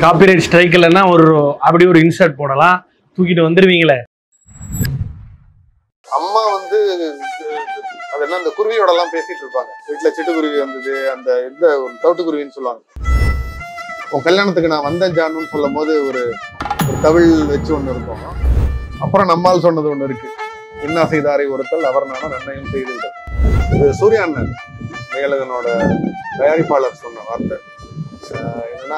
Copyright strike இல்லைன்னா ஒரு அப்படி ஒரு இன்சர்ட் போடலாம் தூக்கிட்டு வந்துருவீங்களே அம்மா வந்து அது என்ன அந்த குருவியோட எல்லாம் பேசிட்டு இருப்பாங்க வீட்டுல சிட்டுக்குருவி வந்தது அந்த இந்த ஒரு தவிட்டுக்குருவின்னு சொல்லுவாங்க உன் கல்யாணத்துக்கு நான் வந்தேன் ஜானுன்னு சொல்லும் போது ஒரு ஒரு தவிழ் வச்சு ஒண்ணு இருக்கும் அப்புறம் நம்மால் சொன்னது ஒண்ணு இருக்கு என்ன செய்தாரை ஒருத்தல் அவர் நானும் நன்மையும் செய்து விட்டார். இது சூர்யா அண்ணன் மேலகனோட தயாரிப்பாளர் சொன்ன வார்த்தை ஆஹ் என்னன்னா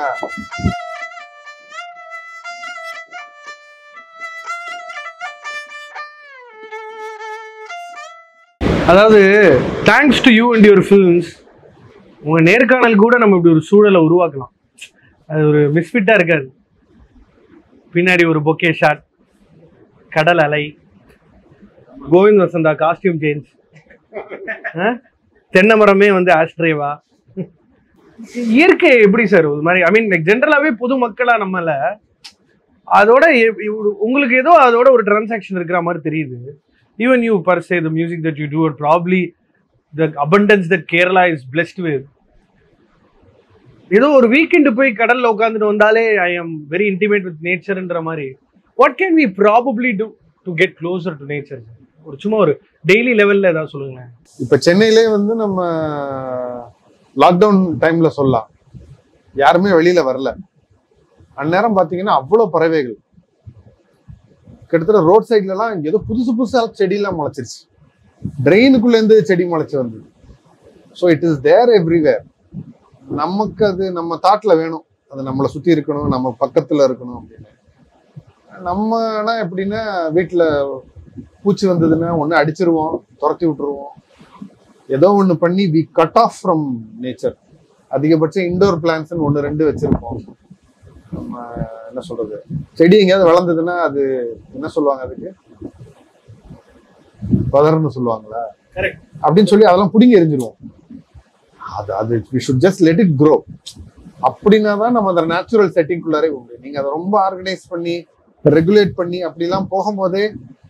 அதாவது thanks to you and your films உங்க நேர்காணல் கூட நம்ம இப்படி ஒரு சூழலை உருவாக்கலாம் அது ஒரு மிஸ்ஃபிட்டா இருக்காது பின்னாடி ஒரு பொக்கே ஷாட் கடல் அலை கோவிந்த் வசந்தா காஸ்டியூம் சேஞ்ச் தென்னை மரமே வந்து ஆஸ்ட்ரேவா இயற்கை எப்படி சார் ஒரு மாதிரி ஐ மீன் லைக் ஜென்ரலாகவே பொது மக்களா நம்மள அதோட எ- இவ்- உங்களுக்கு ஏதோ அதோட ஒரு டிரான்சாக்ஷன் இருக்கிற மாதிரி தெரியுது even you per se the music that you do or probably the abundance that kerala is blessed with ஏதோ ஒரு வீக்கெண்டு போய் கடல்ல உட்காந்துட்டு வந்தாலே I am very intimate with நேச்சர்ன்ற மாதிரி what can we probably do to get closer to nature ஒரு சும்மா ஒரு டெய்லி லெவல்ல ஏதாவது சொல்லுங்களேன் இப்ப சென்னையிலே வந்து நம்ம லாக்டவுன் டைம்ல சொல்லலாம் யாருமே வெளியில வரல அந்நேரம் பாத்தீங்கன்னா அவ்வளவு பறவைகள் கிட்டத்தட்ட ரோட் சைட்ல எல்லாம் ஏதோ புதுசு புதுசா செடியெல்லாம் முளைச்சிருச்சு ட்ரெயினுக்குள்ள இருந்து செடி முளைச்சு வந்தது so it is there everywhere நமக்கு அது நம்ம தாட்ல வேணும் அது நம்மளை சுத்தி இருக்கணும் நம்ம பக்கத்துல இருக்கணும் அப்படின்னு நம்மனா எப்படின்னா வீட்டுல பூச்சி வந்ததுன்னா ஒண்ணு அடிச்சிருவோம் துரத்தி விட்டுருவோம் ஏதோ ஒண்ணு பண்ணி we cut off from nature அதிகபட்சம் இண்டோர் பிளான்ஸ் ஒன்று ரெண்டு வச்சிருப்போம் நம்ம என்ன சொல்றது செடி எங்கேயாவது வளர்ந்ததுன்னா அது என்ன சொல்லுவாங்க அதுக்கு பதர்னு சொல்லுவாங்களா Correct. அப்படின்னு சொல்லி அதெல்லாம் பிடிங்கி எரிஞ்சிருவோம் அது அது we should just let it grow அப்படின்னா தான் நம்ம அந்த நேச்சுரல் செட்டிங்குள்ளாரே உண்டு நீங்க அதை ரொம்ப ஆர்கனைஸ் பண்ணி ரெகுலேட் பண்ணி அப்படிலாம் போகும்போதே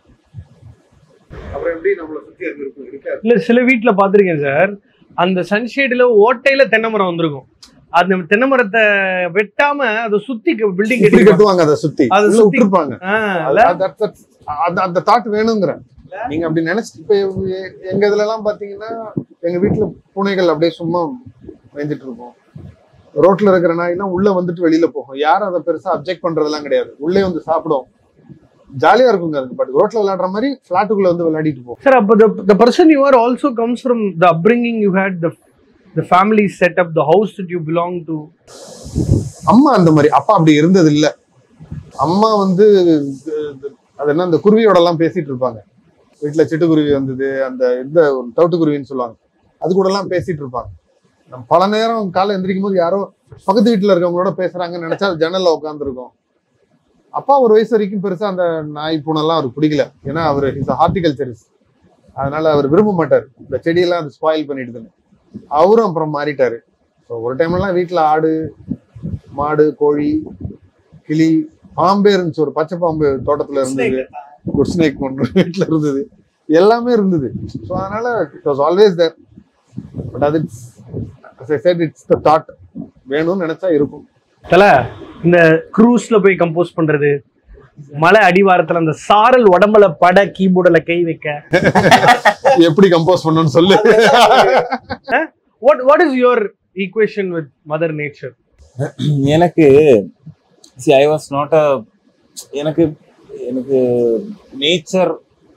அப்புறம் எப்படி நம்மளை சுத்தி அது இருக்கும் இருக்காது இல்ல சில வீட்ல பாத்திருக்கேன் சார் அந்த சன்ஷேட்ல ஓட்டையில தென்னை மரம் வந்திருக்கும் அந்த தென்னை மரத்தை வெட்டாம அதை சுத்தி பில்டிங் இப்படி கட்டி கட்டுவாங்க அதை சுத்தி அதை உள்ள சுத்தி- விட்டுருப்பாங்க ஆஹ் அது- அது- that- that's- அந்த அந்த தாட் வேணுங்கிறேன் நீங்க அப்படி நினைச்சு இப்ப எ- எங்க இதுல எல்லாம் பாத்தீங்கன்னா எங்க வீட்டுல பூனைகள் அப்படியே சும்மா மேய்ஞ்சிட்டு இருக்கும் ரோட்ல இருக்கிற நாயெல்லாம் உள்ள வந்துட்டு வெளியில போகும் யாரும் அதை பெருசா அப்செக்ட் பண்றதெல்லாம் கிடையாது உள்ளே வந்து சாப்பிடும் ஜாலியா இருக்குங்க அதுக்கு பட் ரோட்ல விளையாடுற மாதிரி பிளாட்டுக்குள்ள வந்து விளையாடிட்டு போகும் Sir, but the, the person you are also comes from the upbringing you had, the the family setup, the house that you belong to. அம்மா அந்த மாதிரி அப்பா அப்படி இருந்தது இல்ல அம்மா வந்து இது- அது என்ன அந்த குருவியோட எல்லாம் பேசிட்டு இருப்பாங்க வீட்டுல சிட்டுக்குருவி வந்தது அந்த இந்த ஒரு தவிட்டுக்குருவின்னு சொல்லுவாங்க அது கூட எல்லாம் பேசிட்டு இருப்பாங்க நம்ம பல நேரம் காலை எந்திரிக்கும் போது யாரோ பக்கத்து வீட்டுல இருக்கவங்களோட பேசுறாங்கன்னு நினைச்சா அது ஜன்னல்ல உட்காந்துருக்கும் அப்பா ஒரு வயசு வரைக்கும் பெருசா அந்த நாய் பூனைலாம் அவருக்கு பிடிக்கல ஏன்னா அவர் இஸ் ஹார்டிகல்ச்சரிஸ்ட் அதனால அவர் விரும்ப மாட்டார் இந்த செடியெல்லாம் அது ஸ்பாயில் பண்ணிடுதுன்னு அவரும் அப்புறம் மாறிட்டாரு ஸோ ஒரு டைம்லாம் வீட்டுல ஆடு மாடு கோழி கிளி பாம்பே இருந்துச்சு ஒரு பச்சை பாம்பு தோட்டத்துல இருந்தது குட் ஸ்னேக் ஒன்று வீட்டுல இருந்தது எல்லாமே இருந்தது ஸோ அதனால it was always there but அது இட்ஸ் த தாட் வேணும்னு நினைச்சா இருக்கும் தல இந்த க்ரூஸ்ல போய் கம்போஸ் பண்றது மலை அடிவாரத்துல அந்த சாரல் உடம்புல பட கீபோர்டுல கை வைக்க எப்படி கம்போஸ் பண்ணணும்னு சொல்லு what what is your equation with mother nature எனக்கு see I was not a எனக்கு எனக்கு nature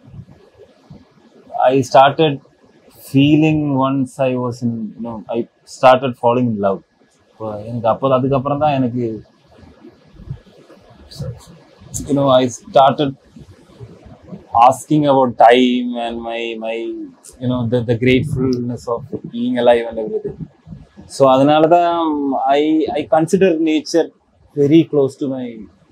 I started feeling once I was in know I started following in love எனக்கு அப்போ அதுக்கப்புறம் தான் எனக்கு you know I started asking about time and my my you know the, the gratefulness of being alive and everything so அதனால தான் I I consider nature very close to my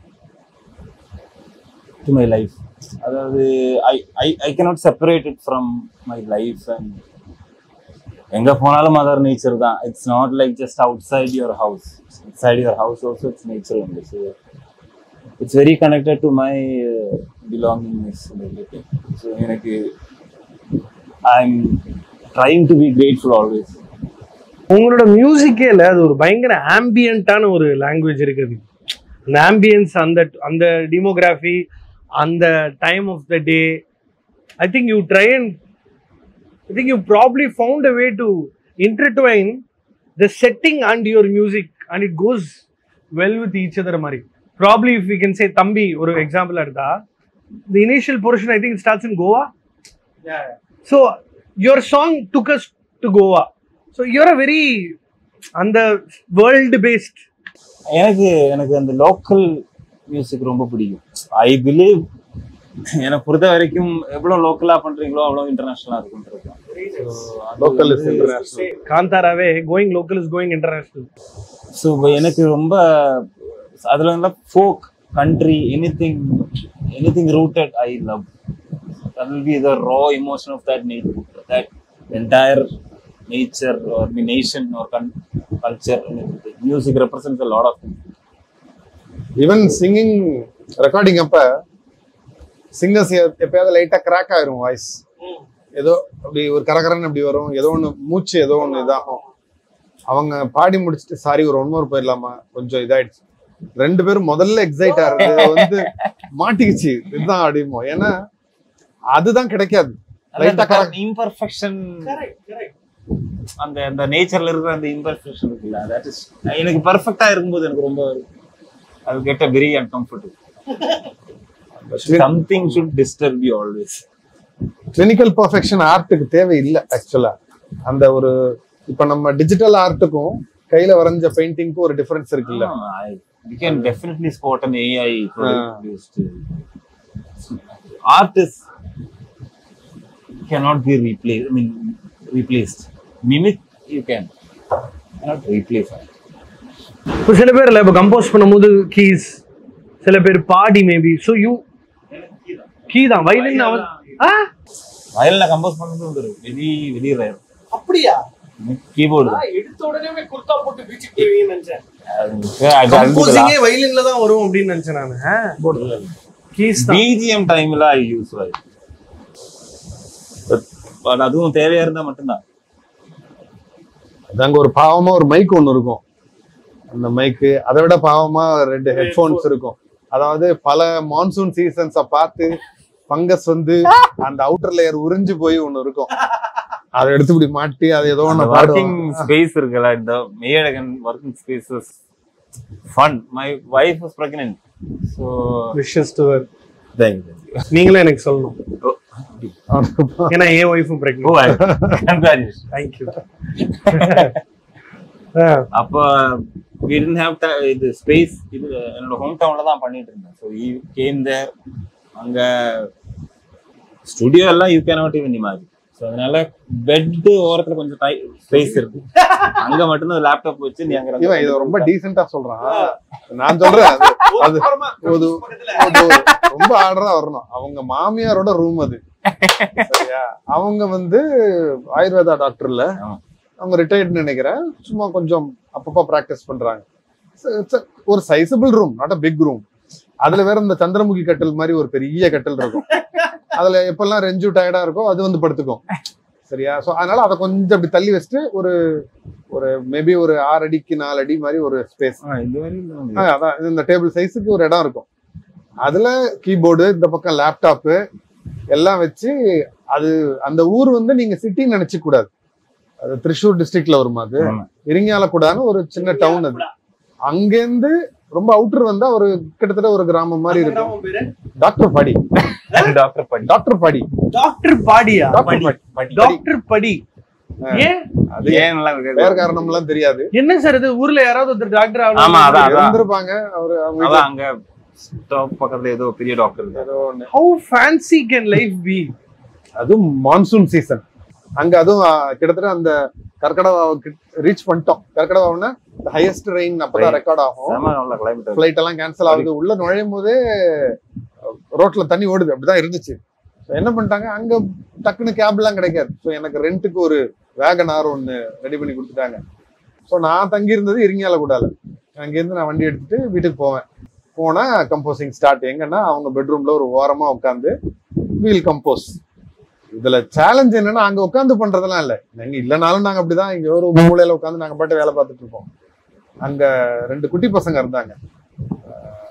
to my life அதாவது I I I cannot separate it from my life and எங்கே போனாலும் mother nature தான் it's not like just outside your house inside your house also it's nature only so it's very connected to my belongings so எனக்கு I am trying to be grateful always உங்களோட மியூசிக்கே இல்ல அது ஒரு பயங்கர ஆம்பியண்டான ஒரு language இருக்குது அந்த ஆம்பியன்ஸ் அந்த அந்த டெமோகிராஃபி அந்த time of the day I think you try and I think you probably found a way to intertwine the setting and your music and it goes well with each other மாதிரி probably if you can say தம்பி ஒரு example எடுத்தா the initial portion I think starts in Goa so your song took us to Goa so you're a very அந்த world based எனக்கு எனக்கு அந்த local music ரொம்ப பிடிக்கும் ஐ பிலீவ் என்னை பொறுத்த வரைக்கும் எவ்வளவு லோக்கலா பண்றீங்களோ அவ்வளவு இன்டர்நேஷனலா இருக்குன்றது லோக்கல் இஸ் இன்டர்நேஷனல் காந்தாராவே going local is going international so எனக்கு ரொம்ப அதுல வந்து folk country anything anything rooted I love that will be the raw emotion of that nature that entire nature or the nation or con- culture music represents a lot of things even singing recording அப்ப singers எப்பயாவது லைட்டா crack ஆயிரும் voice ஏதோ அப்படி ஒரு கரகரன்னு அப்படி வரும் ஏதோ ஒண்ணு மூச்சு ஏதோ ஒண்ணு இதாகும் அவங்க பாடி முடிச்சுட்டு சாரி ஒரு ஒன் மோர் போயிடலாமா கொஞ்சம் இதாயிடுச்சு ரெண்டு பேரும் முதல்ல எக்ஸைட் ஆறது வந்து மாட்டிக்கிச்சு இதுதான் அப்படிமோ ஏன்னா அதுதான் கிடைக்காது லைட்டா கரெக்ட் இம்பர்ஃபெக்ஷன் அந்த அந்த நேச்சர்ல இருக்கிற அந்த இம்பர்ஃபெக்ஷன் இருக்குல்ல தட் இஸ் எனக்கு பர்ஃபெக்டா இருக்கும்போது எனக்கு ரொம்ப அது get a very uncomfortable something should disturb you always clinical perfection ஆர்ட்டுக்கு தேவை இல்லை ஆக்சுவலா அந்த ஒரு இப்ப நம்ம டிஜிட்டல் ஆர்ட்டுக்கும் கையில வரைஞ்ச பெயிண்டிங்க்கும் ஒரு டிஃபரன்ஸ் இருக்குல்ல you can definitely spot an AI Ah. produced artist cannot be replaced i mean replaced mimic you can cannot replace it. இப்போ சில பேர் இல்லை இப்போ கம்போஸ் பண்ணும்போது கீஸ் சில பேர் பாடி மேபி ஸோ யூ கீ தான் வயலின் அவன் ஆ வயல்ல கம்போஸ் பண்ணது ஒரு வெரி வெரி ரேர் அப்படியா கீபோர்டு எடுத்த உடனே குர்தா போட்டு பீச்சு போவீங்கன்னு நினைச்சேன் கம்போசிங்கே கம்போசிங்கே வயலின்ல தான் வரும் அப்படின்னு நினைச்சேன் நான் கீஸ் தான் பிஜிஎம் டைம்ல ஐ யூஸ் வயல் பட் அதுவும் தேவையா இருந்தா மட்டும்தான் அங்க ஒரு பாவமா ஒரு மைக் ஒண்ணு இருக்கும் அந்த மைக்கு அதை விட பாவமா ரெண்டு ஹெட்போன்ஸ் இருக்கும் அதாவது பல மான்சூன் சீசன்ஸ பார்த்து ஃபங்கஸ் வந்து அந்த அவுட்டர் லேயர் உறிஞ்சு போய் ஒண்ணு இருக்கும் அதை எடுத்து இப்படி மாட்டி அதை ஏதோ ஒண்ணு ஒர்க்கிங் பாடுவோம் ஸ்பேஸ் இருக்குல்ல இந்த மேடகன் working spaces fun my wife is pregnant so wishes to நீங்களும் எனக்கு சொல்லணும் ஏன்னா என் ஒய்ஃபும் ஓ பிரெக்னென்ட் கங்க்ராச்சுலேஷன் தேங்க்யூ அப்போ we didn't have ti- இது ஸ்பேஸ் இது என்னோட ஹோம் டவுன்ல தான் பண்ணிட்டு இருந்தேன் ஸோ ஈ கேம் தேர் அங்க ஸ்டுடியோ எல்லாம் you can not even imagine so அதனால பெட் ஓரத்துல கொஞ்சம் ஸ்பேஸ் இருக்கு அங்க மட்டும்தான் லேப்டாப் வச்சு நீ அங்க இவன் இதை ரொம்ப டீசெண்டா சொல்றான் நான் சொல்றேன் அது அது ஒரு ஒரு ரொம்ப ஆர்டரா வரணும் அவங்க மாமியாரோட ரூம் அது சரியா அவங்க வந்து ஆயுர்வேதா டாக்டர்ல ஆமா. அவங்க ரிட்டையர்ட் நினைக்கிறேன் சும்மா கொஞ்சம் அப்பப்போ பிராக்டிஸ் பண்றாங்க So, it's a- ஒரு sizable room not a big room அதுல வேற இந்த சந்திரமுகி கட்டில் மாதிரி ஒரு பெரிய கட்டில் இருக்கும் அதுல எப்பெல்லாம் ரெஞ்சு டயர்டா இருக்கோ அது வந்து படுத்துக்கும் சரியா சோ அதனால அதை கொஞ்சம் அப்படி தள்ளி வச்சுட்டு ஒரு ஒரு மேபி ஒரு ஆறு அடிக்கு நாலு அடி மாதிரி ஒரு ஸ்பேஸ் இந்த மாதிரி ஆ, அதான் இந்த டேபிள் சைஸுக்கு ஒரு இடம் இருக்கும் அதுல கீபோர்டு இந்த பக்கம் லேப்டாப்பு எல்லாம் வச்சு அது அந்த ஊர் வந்து நீங்க சிட்டின்னு நினைச்சு கூடாது அது திருச்சூர் டிஸ்ட்ரிக்ட்ல வருமா அது ஆமா. இரிங்காலக்கூடான்னு ஒரு சின்ன டவுன் அது அங்கேருந்து ரொம்ப அவுட்டர் வந்தா ஒரு கிட்டத்தட்ட ஒரு கிராமம் மாதிரி இருக்கும் டாக்டர் பாடி டாக்டர் படி டாக்டர் பாடி டாக்டர் பாடியா டாக்டர் பாடி டாக்டர் படி ஏன் அது ஏன் நல்லா இருக்கு வேற காரணம் எல்லாம் தெரியாது என்ன சார் இது ஊர்ல யாராவது ஒருத்தர் டாக்டர் ஆமா, அதான். இருந்திருப்பாங்க அவரு அவங்க வீட்ல அதான் அங்க ஸ்டாப் பக்கத்துல ஏதோ பெரிய டாக்டர் இருக்காரு ஏதோ ஒண்ணு. How fancy can life be அதுவும் மான்சூன் சீசன் அங்க அதுவும் ஆ, கிட்டத்தட்ட அந்த கர்க்கடவாவுக்கு ரீச் பண்ணிட்டோம் கர்க்கடவாவுன்னா ஹையஸ்ட் ரெயின் அப்பதான் Rain. ரெக்கார்ட் ஆகும் செம நல்ல கிளைமேட் ஃபிளைட் எல்லாம் கேன்சல் ஆகுது உள்ள நுழையும் போதே ரோட்ல தண்ணி ஓடுது அப்படிதான் இருந்துச்சு So என்ன பண்ணிட்டாங்க அங்க டக்குன்னு கேப் எல்லாம் கிடைக்காது ஸோ எனக்கு ரெண்ட்டுக்கு ஒரு வேகன் ஆர் ஒன்னு ரெடி பண்ணி கொடுத்துட்டாங்க ஸோ நான் தங்கி இருந்தது இரிங்கால கூடால அங்கேருந்து நான் வண்டி எடுத்துட்டு வீட்டுக்கு போவேன் போனா கம்போசிங் ஸ்டார்ட் எங்கன்னா அவங்க பெட்ரூம்ல ஒரு ஓரமா உட்காந்து வீல் கம்போஸ் இதுல சேலஞ்ச் என்னன்னா அங்க உட்காந்து பண்றதெல்லாம் இல்ல நாங்க இல்லைனாலும் நாங்க அப்படிதான் இங்க ஒரு மூலையில உட்காந்து நாங்க பாட்டு வேலை பார்த்துட்டு இருப்போம் அங்க ரெண்டு குட்டி பசங்க இருந்தாங்க அஹ்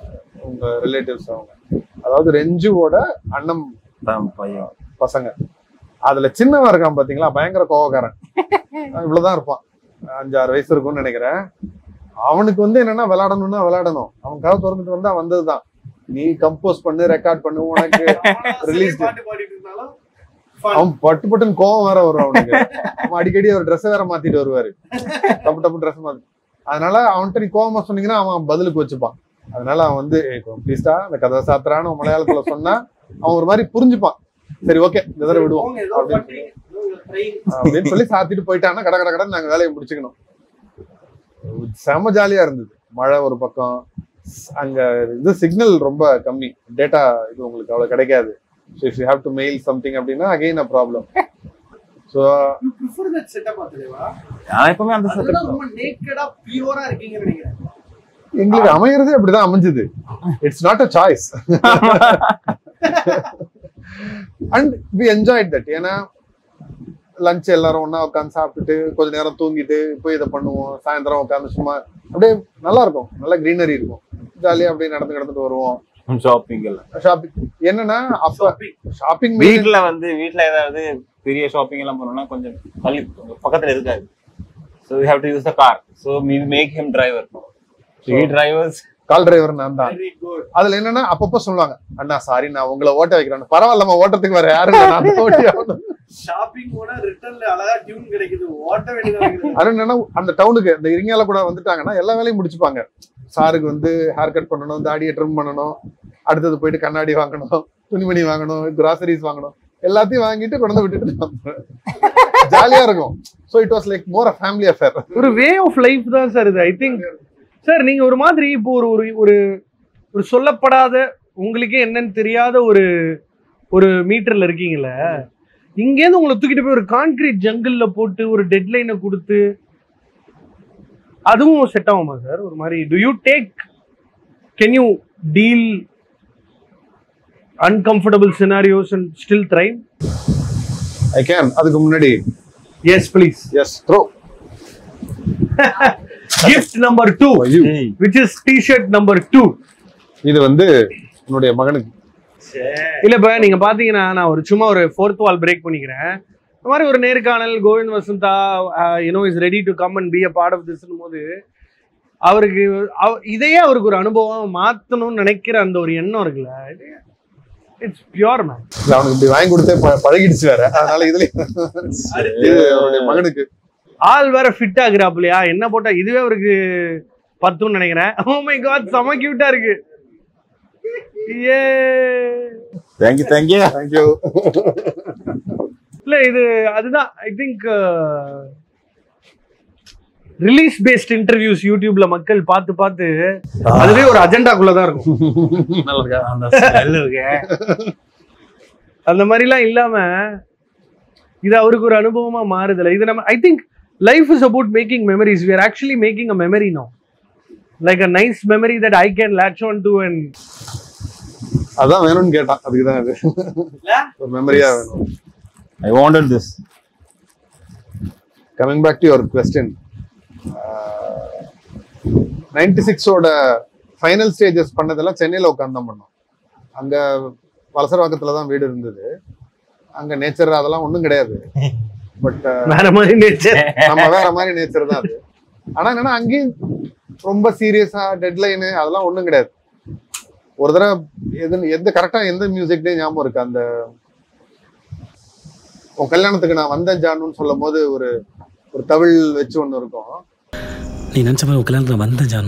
உங்க ரிலேட்டிவ்ஸ் அவங்க அதாவது ரெஞ்சுவோட அண்ணன் தான் பையன் பசங்க அதுல சின்னவன் இருக்கான் பாத்தீங்களா பயங்கர கோவக்காரன் அவன் இவ்வளவுதான் இருப்பான் அஞ்சாறு வயசு இருக்கும்னு நினைக்கிறேன் அவனுக்கு வந்து என்னன்னா விளையாடணும்னா விளையாடணும் அவன் கதை திறந்துட்டு வந்தா வந்ததுதான் நீ கம்போஸ் பண்ணு ரெக்கார்ட் பண்ணு உனக்கு Release பாட்டு பாடிட்டு இருந்தாலும் fun. அவன் பட்டு பட்டுன்னு கோவம் வேற வரும் அவனுக்கு அவன் அடிக்கடி ஒரு ட்ரெஸ் வேற மாத்திட்டு வருவாரு டப்பு டப்பு ட்ரெஸ் மாத்தி அதனால அவன்கிட்ட நீ கோவமா சொன்னீங்கன்னா அவன் பதிலுக்கு வச்சுப்பான் அதனால அவன் வந்து ப்ளீஸ்டா அந்த கதை சாத்திரான்னு மலையாளத்துல சொன்னா அவன் ஒரு மாதிரி புரிஞ்சுப்பான் சரி ஓகே இந்த தடவை விடுவோம் போங்க, ஏதோ அப்படின்னு பண்றீங்க. ஏதோ ஒரு train. அப்படின்னு சொல்லி சாத்திட்டு போயிட்டான்னா கட கட கடன்னு நாங்க வேலையை முடிச்சுக்கணும் செம ஜாலியா இருந்தது மழை ஒரு பக்கம் அங்க இது சிக்னல் ரொம்ப கம்மி டேட்டா இது உங்களுக்கு அவ்வளவு கிடைக்காது so if you have to mail something அப்படின்னா again a problem so You prefer that setup ஆ தலைவா? நான் எப்பவுமே அந்த அதுதான் setup ரொம்ப naked ஆ, pure ஆ இருக்கீங்கன்னு நினைக்கிறேன். எங்களுக்கு அமையறதே அப்படிதான் அமைஞ்சது it's not a choice and we enjoyed that ஏன்னா லஞ்ச் எல்லாரும் ஒண்ணா உட்காந்து சாப்பிட்டுட்டு கொஞ்ச நேரம் தூங்கிட்டு போய் இதை பண்ணுவோம் சாயந்தரம் உட்காந்து சும்மா அப்படியே நல்லா இருக்கும் நல்ல greenery இருக்கும் ஜாலியா அப்படியே நடந்து நடந்துட்டு வருவோம் ஷாப்பிங் எல்லாம் ஷாப்பிங் என்னன்னா அப்ப Shopping. ஷாப்பிங் வீட்ல வந்து வீட்ல ஏதாவது பெரிய ஷாப்பிங் எல்லாம் பண்ணோம்னா கொஞ்சம் தள்ளி பக்கத்துல இருக்காது so you have to use the car so me make him driver three drivers call driver நான் தான் Very good. அதுல என்னன்னா அப்பப்போ சொல்லுவாங்க அண்ணா சாரி நான் உங்களை ஓட்ட வைக்கிறேன் பரவாயில்லம்மா ஓட்டத்துக்கு வேற யாரும் இல்லை, நான் தான் ஓட்டி ஆகணும்." Shopping போனா return ல அழகா tune கிடைக்குது. ஓட்ட வேண்டியதா இருக்குது. அது என்னன்னா அந்த டவுனுக்கு இந்த இரிங்கால கூட வந்துட்டாங்கன்னா எல்லா வேலையும் முடிச்சுப்பாங்க சாருக்கு வந்து ஹேர் கட் பண்ணணும் தாடியை ட்ரிம் பண்ணணும் அடுத்தது போயிட்டு கண்ணாடி வாங்கணும் துணிமணி வாங்கணும் கிராசரிஸ் வாங்கணும் எல்லாத்தையும் வாங்கிட்டு கொண்டு வந்து விட்டுட்டு ஜாலியா இருக்கும் so it was like more a family affair ஒரு வே ஆஃப் லைஃப் தான் சார் இது ஐ திங்க் சார் நீங்க ஒரு மாதிரி இப்போ ஒரு ஒரு ஒரு ஒரு சொல்லப்படாத உங்களுக்கே என்னன்னு தெரியாத ஒரு ஒரு மீட்டர்ல இருக்கீங்களே இங்கேருந்து உங்களை தூக்கிட்டு போய் ஒரு கான்கிரீட் ஜங்கிள்ல போட்டு ஒரு டெட்லைனை கொடுத்து அதுவும் செட் ஆகுமா சார் ஒரு மாதிரி do you take can you deal uncomfortable scenarios and still thrive I can அதுக்கு முன்னாடி yes please yes throw gift number two which is T shirt number two இது வந்து என்னுடைய மகனுக்கு இல்ல இப்ப நீங்க பாத்தீங்கன்னா நான் ஒரு சும்மா ஒரு ஃபோர்த் வால் பிரேக் பண்ணிக்கிறேன் இந்த மாதிரி ஒரு நேர்காணல் Govind Vasantha you know is ready to come and be a part of this போது அவருக்கு அவ- இதையே அவருக்கு ஒரு அனுபவம் மாத்தணும்னு நினைக்கிற அந்த ஒரு எண்ணம் இருக்குல்ல இட்ஸ் பியோர் மேன் இல்ல, அவனுக்கு இப்படி வாங்கி கொடுத்தே ப- பழகிடுச்சு வேற அதனால இதுல இது அவருடைய மகனுக்கு ஆள் வேற ஃபிட் ஆகுறாப்லையா என்ன போட்டா இதுவே அவருக்கு பத்துன்னு நினைக்கிறேன் ஓ மை காட் செம கியூட்டா இருக்கு ஏ தேங்க்யூ தேங்க்யூ தேங்க்யூ இல்ல இது அதுதான் I think release based interviews யூடியூப்ல மக்கள் பார்த்து பார்த்து அதுவே ஒரு அஜெண்டாக்குள்ள தான் இருக்கும் நல்லா இருக்கா அந்த ஸ்மெல் இருக்கு அந்த மாதிரிலாம் இல்லாம இது அவருக்கு ஒரு அனுபவமா மாறுதுல இது நம்ம I think life is about making memories we are actually making a memory know like a nice memory that I can latch on to and அதான் வேணும்னு கேட்டான் அதுக்கு தான் இது ஒரு மெமரியா வேணும் I wanted this coming back to your question ninety சிக்ஸோட ஃபைனல் ஸ்டேஜஸ் பண்ணதெல்லாம் சென்னையில் உட்காந்து தான் பண்ணோம் அங்கே வலசரவாக்கத்தில் தான் வீடு இருந்தது அங்கே நேச்சர் அதெல்லாம் ஒன்றும் கிடையாது பட் வேற மாதிரி நேச்சர் நம்ம வேற மாதிரி நேச்சர் தான் அது ஆனா என்னன்னா அங்கேயும் ரொம்ப சீரியஸா டெட்லைனு அதெல்லாம் ஒண்ணும் கிடையாது ஒரு தடவை எது எந்த கரெக்டா எந்த மியூசிக் டே ஞாபகம் இருக்கு அந்த உன் கல்யாணத்துக்கு நான் வந்தேன் ஜானுன்னு சொல்லும் போது ஒரு ஒரு தவிழ் வச்சு ஒண்ணு இருக்கும் நீ நினச்ச மாதிரி உன் கல்யாணத்தில் வந்த ஜானு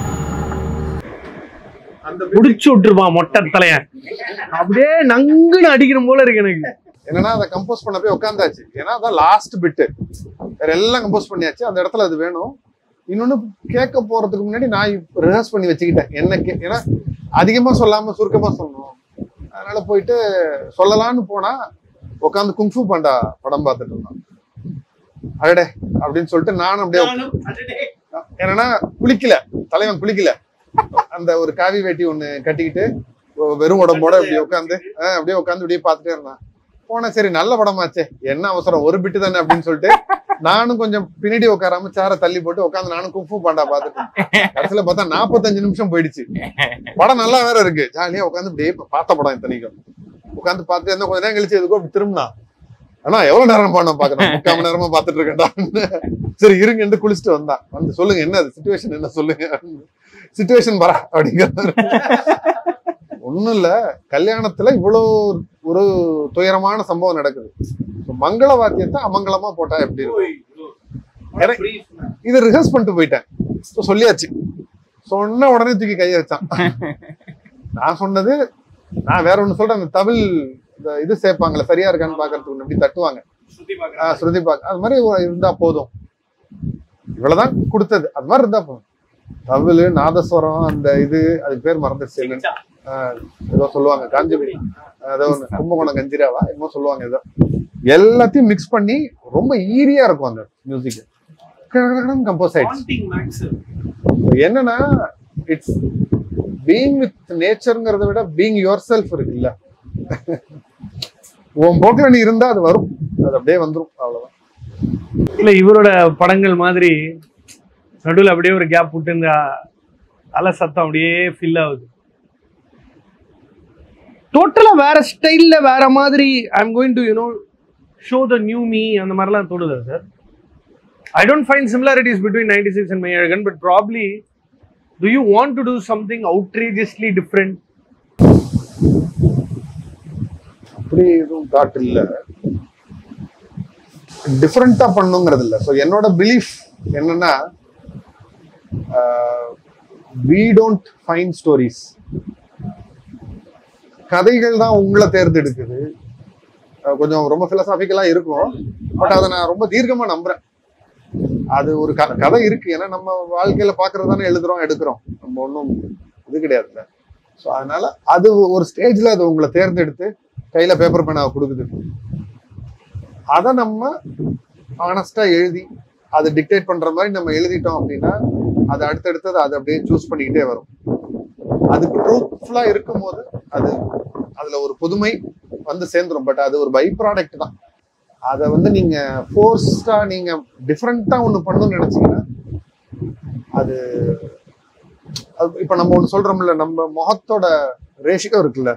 அந்த புடிச்சு விட்டுருப்பான் மொட்டை தலையன் அப்படியே நங்குன்னு அடிக்கிற போல இருக்கு எனக்கு என்னன்னா அதை கம்போஸ் பண்ண போய் உட்காந்தாச்சு ஏன்னா அதான் லாஸ்ட் பிட்டு வேற எல்லாம் கம்போஸ் பண்ணியாச்சு அந்த இடத்துல அது வேணும் இன்னொன்னு கேட்க போறதுக்கு முன்னாடி நான் ரிஹர்ஸ் பண்ணி வச்சுக்கிட்டேன் என்ன கே ஏன்னா அதிகமா சொல்லாம சுருக்கமா சொல்லணும் அதனால போயிட்டு சொல்லலாம்னு போனா உட்காந்து குங்ஃபு பாண்டா படம் பார்த்துட்டு இருந்தான் அடடே அப்படின்னு சொல்லிட்டு நானும் அப்படியே என்னன்னா குளிக்கல தலைவன் குளிக்கல அந்த ஒரு காவி வேட்டி ஒண்ணு கட்டிக்கிட்டு வெறும் உடம்போட அப்படியே உட்காந்து அப்படியே உட்காந்து அப்படியே பார்த்துட்டே இருந்தான் போனேன் சரி நல்ல படமாச்சே என்ன அவசரம் ஒரு பிட்டு தானே அப்படின்னு சொல்லிட்டு நானும் கொஞ்சம் பின்னாடி உட்காராம சேர தள்ளி போட்டு உட்காந்து நானும் குஃபு பாண்டா பாத்துட்டு இருந்தேன். கடைசியில பார்த்தா நாற்பத்தஞ்சு நிமிஷம் போயிடுச்சு படம் நல்லா வேற இருக்கு ஜாலியா உட்காந்து அப்படியே பார்த்த படம் இத்தனைக்கும் உட்காந்து பார்த்து என்ன கொஞ்ச நேரம் கழிச்சு எதுக்கும் அப்படி திரும்பினா ஆனா எவ்வளவு நேரம் படம் பாக்கணும் முக்கால் மணி நேரமா பாத்துட்டு இருக்கேன்டா சரி இருங்கன்னு குளிச்சுட்டு வந்தான் வந்து சொல்லுங்க என்ன அது சுச்சுவேஷன் என்ன சொல்லுங்க சுச்சுவேஷன் வரா அப்படிங்கிற ஒண்ணும் இல்ல கல்யாணத்துல இவ்வளவு ஒரு துயரமான சம்பவம் நடக்குது இப்ப மங்கள வாத்தியத்தை அமங்கலமா போட்டா எப்படி இருக்கும் இதை ரிஹர்ஸ் பண்ணிட்டு போயிட்டேன் So சொல்லியாச்சு சொன்ன உடனே தூக்கி கையை வச்சான் நான் சொன்னது நான் வேற ஒண்ணு சொல்றேன் அந்த தமிழ் இந்த இது சேர்ப்பாங்கல்ல சரியா இருக்கான்னு பாக்குறதுக்கு ஒண்ணு இப்படி தட்டுவாங்க ஆஹ் ஸ்ருதி பாக் அது மாதிரி ஒரு இருந்தா போதும் இவ்வளவுதான் கொடுத்தது அது மாதிரி இருந்தா போதும் தவிழ் நாதஸ்வரம் அந்த இது அதுக்கு பேர் மறந்துருச்சு என்னன்னு. ஆஹ் ஏதோ சொல்லுவாங்க காஞ்சிபுரி ஏதோ ஒண்ணு கும்பகோணம் கஞ்சிராவா என்னமோ சொல்லுவாங்க ஏதோ எல்லாத்தையும் மிக்ஸ் பண்ணி ரொம்ப ஈரியா இருக்கும் அந்த மியூசிக் கம்போஸ் ஆயிடுச்சு என்னன்னா இட்ஸ் பீயிங் வித் நேச்சருங்கிறத விட பீயிங் யுவர் செல்ஃப் இருக்குல்ல உன் போக்குல நீ இருந்தா அது வரும் அது அப்படியே வந்துரும் அவ்வளவுதான் இல்ல இவரோட படங்கள் மாதிரி நடுவுல அப்படியே ஒரு கேப் விட்டு இந்த அலை சத்தம் அப்படியே ஃபில் ஆகுது டோட்டலா வேற ஸ்டைல்ல வேற மாதிரி I am going to you know show the new me அந்த மாதிரிலாம் தோணுதா sir I don't find similarities between ninety six and Meiyazhagan but probably do you want to do something outrageously different அப்படி எதுவும் தாட் இல்ல டிஃப்ரெண்டா பண்ணுங்கிறது இல்ல ஸோ என்னோட பிலீஃப் என்னன்னா வி டோன்ட் ஃபைன் ஸ்டோரிஸ் கதைகள் தான் உங்களை தேர்ந்தெடுக்குது அஹ் கொஞ்சம் ரொம்ப பிலசாபிக்கலா இருக்கும் பட் அதை நான் ரொம்ப தீர்க்கமா நம்புறேன் அது ஒரு க- கதை இருக்கு ஏன்னா நம்ம வாழ்க்கையில பாக்குறது தானே எழுதுறோம் எடுக்கிறோம் நம்ம ஒன்றும் இது கிடையாதுல்ல ஸோ அதனால அது ஒரு ஸ்டேஜ்ல அது உங்களை தேர்ந்தெடுத்து கையில பேப்பர் பேனாவை கொடுக்குது அதை நம்ம ஆனஸ்டா எழுதி அது டிக்டேட் பண்ற மாதிரி நம்ம எழுதிட்டோம் அப்படின்னா அது அடுத்தடுத்தது அதை அப்படியே சூஸ் பண்ணிக்கிட்டே வரும் அது ட்ரூத்ஃபுல்லா இருக்கும் போது அது அதுல ஒரு புதுமை வந்து சேர்ந்துரும் பட் அது ஒரு பை ப்ராடக்ட் தான் அதை வந்து நீங்க ஃபோர்ஸ்டா நீங்க டிஃப்ரெண்டா ஒண்ணு பண்ணணும்னு நினைச்சீங்கன்னா அது அது இப்ப நம்ம ஒண்ணு சொல்றோம்ல நம்ம முகத்தோட ரேஷியோ இருக்குல்ல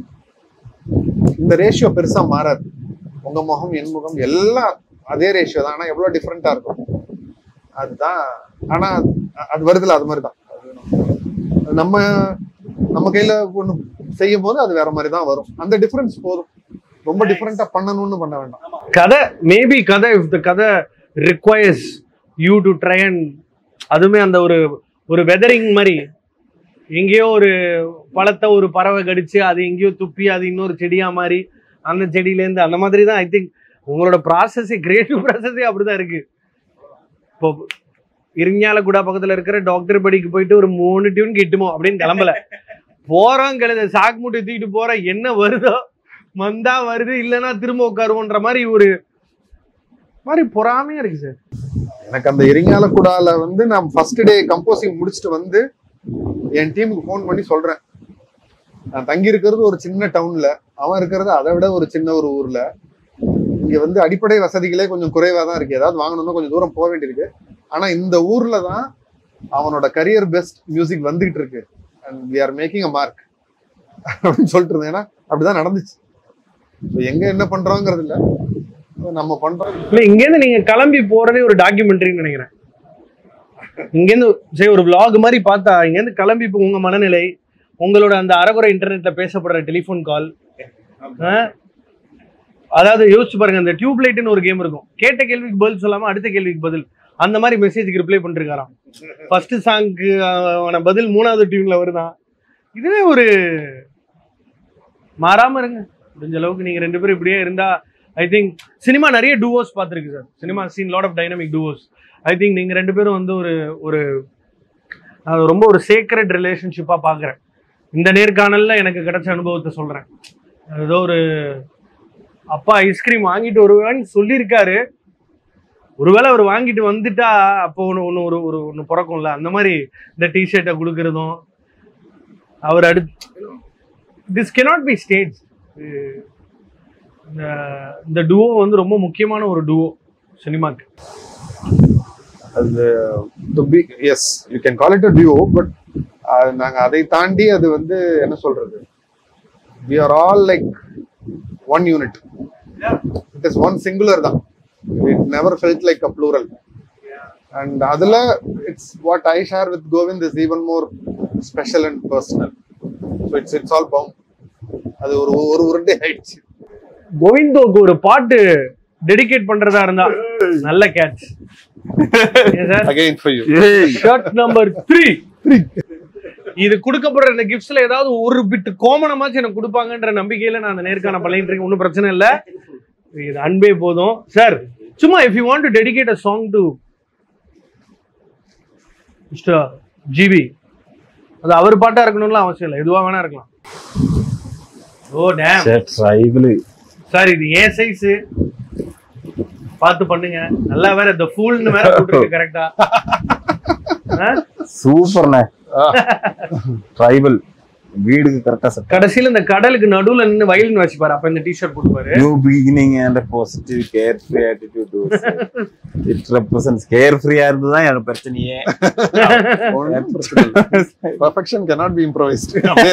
இந்த ரேஷியோ பெருசா மாறாது உங்க முகம் என் முகம் எல்லாம் அதே ரேஷியோ தான் ஆனா எவ்வளவு டிஃப்ரெண்டா இருக்கும் அதுதான் ஆனா அ- அது வருதுல அது மாதிரி தான் அது நம்ம நம்ம கையில ஒண்ணு செய்யும் போது அது வேற மாதிரி தான் வரும் அந்த டிஃபரன்ஸ் போதும் ரொம்ப டிஃப்ரெண்டா பண்ணணும்னு பண்ண வேண்டாம் கதை மேபி கதை இஃப் த கதை requires you to try and அதுவுமே அந்த ஒரு ஒரு வெதரிங் மாதிரி எங்கேயோ ஒரு பழத்தை ஒரு பறவை கடிச்சு அது எங்கேயோ துப்பி அது இன்னொரு செடியா மாறி அந்த செடியிலேருந்து அந்த மாதிரி தான் ஐ திங்க் உங்களோட ப்ராசஸே கிரியேட்டிவ் ப்ராசஸே அப்படிதான் இருக்கு இப்போ இருஞால கூட பக்கத்துல இருக்கிற டாக்டர் படிக்கு போயிட்டு ஒரு மூணு டியூன் கிட்டுமோ அப்படின்னு கிளம்பல போறோம் கழுத சாக்கு மூட்டை தூக்கிட்டு போறோம் என்ன வருதோ வந்தா வருது இல்லைன்னா திரும்ப உட்காருவோன்ற மாதிரி ஒரு மாதிரி பொறாமையா இருக்கு சார் எனக்கு அந்த இரிங்கால கூடால வந்து நான் ஃபர்ஸ்ட் டே கம்போசிங் முடிச்சுட்டு வந்து என் டீமுக்கு ஃபோன் பண்ணி சொல்றேன் நான் தங்கி இருக்கிறது ஒரு சின்ன டவுன்ல அவன் இருக்கிறது அதை விட ஒரு சின்ன ஒரு ஊர்ல இங்க வந்து அடிப்படை வசதிகளே கொஞ்சம் குறைவா தான் இருக்கு ஏதாவது வாங்கணும்னா கொஞ்சம் தூரம் போக வேண்டியிருக்கு ஆனா இந்த ஊர்ல தான் அவனோட கரியர் பெஸ்ட் மியூசிக் வந்துகிட்டு இருக்கு and we are making a mark அப்படின்னு சொல்லிட்டு இருந்தேன் ஏன்னா அப்படிதான் நடந்துச்சு So எங்க என்ன பண்றோங்கிறது இல்ல நம்ம பண்றோம் இல்ல இங்கேருந்து நீங்க கிளம்பி போறதே ஒரு டாக்குமெண்ட்ரின்னு நினைக்கிறேன் இங்கேருந்து சரி ஒரு vlog மாதிரி பார்த்தா இங்கேருந்து கிளம்பி இப்போ உங்க மனநிலை உங்களோட அந்த அறகுறை இன்டர்நெட்ல பேசப்படுற டெலிஃபோன் கால் அதாவது யோசிச்சு பாருங்க அந்த டியூப் லைட்னு ஒரு கேம் இருக்கும் கேட்ட கேள்விக்கு பதில் சொல்லாம அடுத்த கேள்விக்கு பதில் அந்த மாதிரி மெசேஜ்க்கு ரிப்ளை பண்ணிருக்காராம் ஃபர்ஸ்ட் சாங்க்கு பதில் மூணாவது டியூன்ல வருதான் இதுவே ஒரு மாறாம இருங்க முடிஞ்ச அளவுக்கு நீங்க ரெண்டு பேரும் இப்படியே இருந்தா ஐ திங்க் சினிமா நிறைய டூவோஸ் பார்த்துருக்கு sir cinema seen lot of dynamic duos I think நீங்க ரெண்டு பேரும் வந்து ஒரு ஒரு அது ரொம்ப ஒரு சேக்ரெட் ரிலேஷன்ஷிப்பா பார்க்குறேன் இந்த நேர்காணல்ல எனக்கு கிடைச்ச அனுபவத்தை சொல்றேன் ஏதோ ஒரு அப்பா ஐஸ்கிரீம் வாங்கிட்டு வருவேன்னு சொல்லியிருக்காரு ஒருவேளை அவர் வாங்கிட்டு வந்துட்டா அப்போ ஒன்று ஒன்று ஒரு ஒரு ஒன்று பிறக்கும்ல அந்த மாதிரி இந்த டிஷர்ட்டை கொடுக்கறதும் அவர் அடுத்து திஸ் cannot பி ஸ்டேஜ் இந்த இந்த டுவோ வந்து ரொம்ப முக்கியமான ஒரு டுவோ சினிமாக்கு அது yes you can call it a duo but நாங்க அதை தாண்டி அது வந்து என்ன சொல்றது we are all like one unit it is one singular தான் it never felt like a plural and அதுல it's what I share with Govind is even more special and personal so it's it's all bound அது ஒரு ஒரு உருண்டே ஆயிடுச்சு கோவிந்தோக்கு ஒரு பாட்டு dedicate பண்றதா இருந்தா நல்ல catch sir again for you shirt number three இது கொடுக்கப்படுற இந்த கிஃப்ட்ஸ்ல ஏதாவது ஒரு பிட் கோமணமாச்சும் எனக்கு கொடுப்பாங்கன்ற நம்பிக்கையில நான் அந்த நேர்காண பண்ணிட்டு இருக்கேன் ஒன்றும் பிரச்சனை இல்லை இது அன்பே போதும் சார் சும்மா if you want to dedicate a song to mister GV அது அவர் பாட்டா இருக்கணும்லாம் அவசியம் இல்லை எதுவா வேணா இருக்கலாம் ஓ டேம் ட்ரைபிள் சார் இது ஏன் சைஸ் பார்த்து பண்ணுங்க நல்லா வேற இந்த ஃபூல்னு வேற போட்டுருக்கு கரெக்டா சூப்பர்ண்ணே ட்ரைபிள் வீடுக்கு கரெக்டா செட் கடைசியில இந்த கடலுக்கு நடுவுல நின்னு வயலின் வாசிப்பாரு அப்ப இந்த டிஷர்ட் போட்டுப்பாரு new beginning and positive care free attitude it represents care ஃப்ரீயா இருந்து தான் எனக்கு பிரச்சனையே பர்ஃபெக்ஷன் cannot be improvised